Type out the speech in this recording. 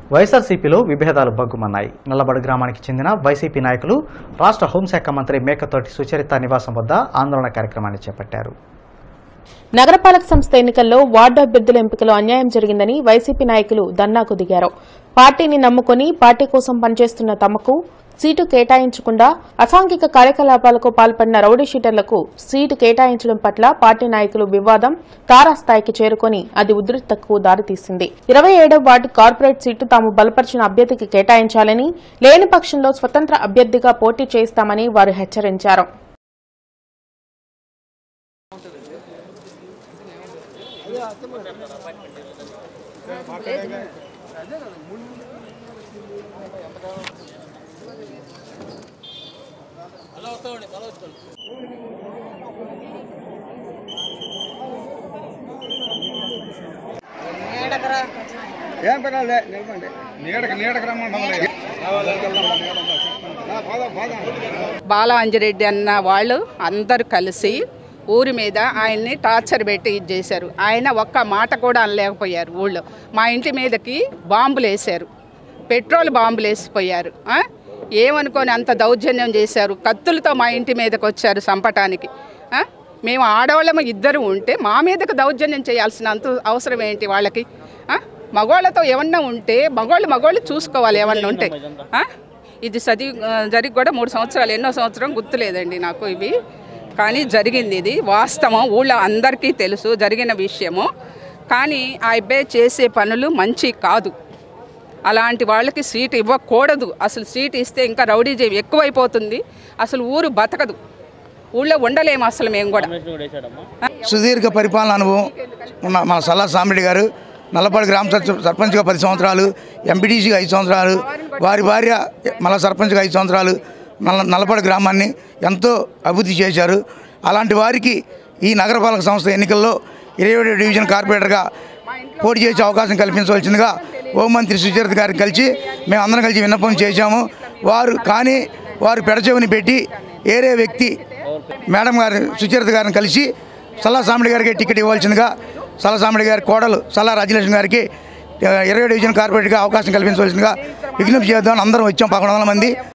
వైఎస్ఆర్సీపీలో విభేదాలు బగ్గుమన్నాయి నల్లబడి గ్రామానికి చెందిన వైసీపీ నాయకులు రాష్ట్ర హోంశాఖ మంత్రి మేకతోటి సుచరిత నివాసం వద్ద ఆందోళన కార్యక్రమాన్ని చేపట్టారు నగరపాలక సంస్థ ఎన్నికల్లో వార్డు అభ్యర్థుల ఎంపికలో అన్యాయం జరిగిందని వైసీపీ నాయకులు దన్నాకు దిగారు పార్టీని నమ్ముకుని పార్టీ కోసం పనిచేస్తున్న తమకు సీటు కేటాయించకుండా అసాంఘిక కార్యకలాపాలకు పాల్పడిన రౌడీ షీటర్లకు సీటు కేటాయించడం పట్ల పార్టీ నాయకులు వివాదం తారాస్థాయికి చేరుకొని అది ఉద్రిక్తతకు దారితీసింది ఇరవై ఏడవ వార్డు కార్పొరేట్ సీటు తాము బలపరిచిన అభ్యర్థికి కేటాయించాలని లేని పక్షంలో స్వతంత్ర అభ్యర్థిగా పోటీ చేస్తామని వారు హెచ్చరించారు ఏం పర్వాలే నిలబండి నీడకి నీడకి రమ్మంటుంది పోదాం పోదాం బాల అంజిరెడ్డి అన్న వాళ్ళు అందరూ కలిసి ఊరి మీద ఆయన్ని టార్చర్ పెట్టి ఇది చేశారు ఆయన ఒక్క మాట కూడా అనలేకపోయారు ఊళ్ళో మా ఇంటి మీదకి బాంబులు వేశారు పెట్రోల్ బాంబులు వేసిపోయారు ఆ? ఏమనుకొని అంత దౌర్జన్యం చేశారు కత్తులతో మా ఇంటి మీదకి వచ్చారు చంపటానికి ఆ? మేము ఆడవాళ్ళము ఇద్దరు ఉంటే మా మీదకి దౌర్జన్యం చేయాల్సిన అంత అవసరం ఏంటి వాళ్ళకి ఆ? మగవాళ్ళతో ఏమన్నా ఉంటే మగవాళ్ళు మగవాళ్ళు చూసుకోవాలి ఏమన్నా ఉంటే ఆ? ఇది చదివి జరిగి కూడా మూడు సంవత్సరాలు ఎన్నో సంవత్సరం గుర్తులేదండి నాకు ఇవి కానీ జరిగింది ఇది వాస్తవం ఊళ్ళో అందరికీ తెలుసు జరిగిన విషయము కానీ ఆ అబ్బాయి చేసే పనులు మంచి కాదు అలాంటి వాళ్ళకి సీట్ ఇవ్వకూడదు అసలు సీట్ ఇస్తే ఇంకా రౌడీజం ఎక్కువైపోతుంది అసలు ఊరు బతకదు ఊళ్ళో ఉండలేము అసలు మేము కూడా సుదీర్ఘ పరిపాలన అనుభవం ఉన్న మన సల్లా సామిరెడ్డి గారు నల్లపాడు గ్రామ సర్ప- సర్పంచ్గా పది సంవత్సరాలు ఎంపీటీసీగా ఐదు సంవత్సరాలు వారి భార్య మళ్ళా సర్పంచ్గా ఐదు సంవత్సరాలు నల్ల నల్లపాడు గ్రామాన్ని ఎంతో అభివృద్ధి చేశారు అలాంటి వారికి ఈ నగరపాలక సంస్థ ఎన్నికల్లో ఇరవై ఏడు డివిజన్ కార్పొరేటర్గా పోటీ చేసే అవకాశం కల్పించవలసిందిగా హోంమంత్రి సుచరిత గారిని కలిసి మేము అందరం కలిసి విన్నపం చేశాము వారు కానీ వారు పెడచెవిని పెట్టి ఏరే వ్యక్తి మేడం గారి సుచరిత గారిని కలిసి సల్లా సామిడి గారికి టికెట్ ఇవ్వాల్సిందిగా సల్లా సామిడి గారి కోడలు సల్లా రాజ్యలక్ష్మి గారికి ఆ, ఇరవై డివిజన్ కార్పొరేట్గా అవకాశం కల్పించవలసిందిగా విజ్ఞప్తి చేద్దామని అందరం వచ్చాం పదకొండు వందల మంది